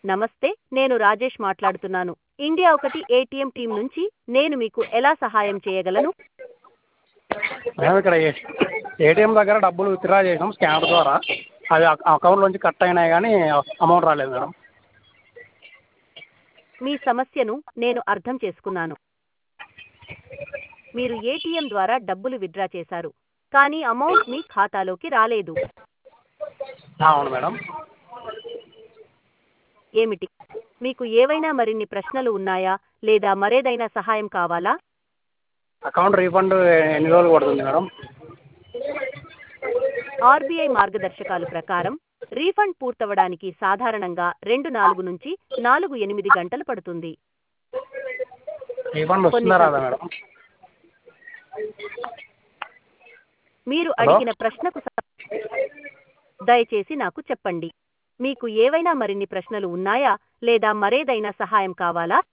నమస్తే నేను రాజేష్ మాట్లాడుతున్నాను ఇండియా ఒకటి ఏటీఎం టీం నుంచి నేను మీకు ఎలా సహాయం చేయగలను మేము ఇక్కడ ఏటీఎం దగ్గర డబ్బులు విత్డ్రా చేసాం స్కానర్ ద్వారా అవి అకౌంట్ నుంచి కట్ అయినాయి కానీ అమౌంట్ రాలేదు మేడం మీ సమస్యను నేను అర్థం చేసుకున్నాను మీరు ఏటీఎం ద్వారా డబ్బులు విత్డ్రా చేశారు కానీ అమౌంట్ మీ ఖాతాలోకి రాలేదు అవును మేడం ఏమిటి మీకు ఏవైనా మరిన్ని ప్రశ్నలు ఉన్నాయా లేదా మరేదైనా సహాయం కావాలా అకౌంట్ రీఫండ్ ఎన్ని రోజులు పడుతుంది మేడం ఆర్బీఐ మార్గదర్శకాలు ప్రకారం రీఫండ్ పూర్తవడానికి సాధారణంగా రెండు నాలుగు నుంచి నాలుగు ఎనిమిది గంటలు పడుతుంది రీఫండ్ వస్తుందా రాదా మేడం మీరు హలో? అడిగిన ప్రశ్నకు స- దయచేసి నాకు చెప్పండి మీకు ఏవైనా మరిన్ని ప్రశ్నలు ఉన్నాయా లేదా మరేదైనా సహాయం కావాలా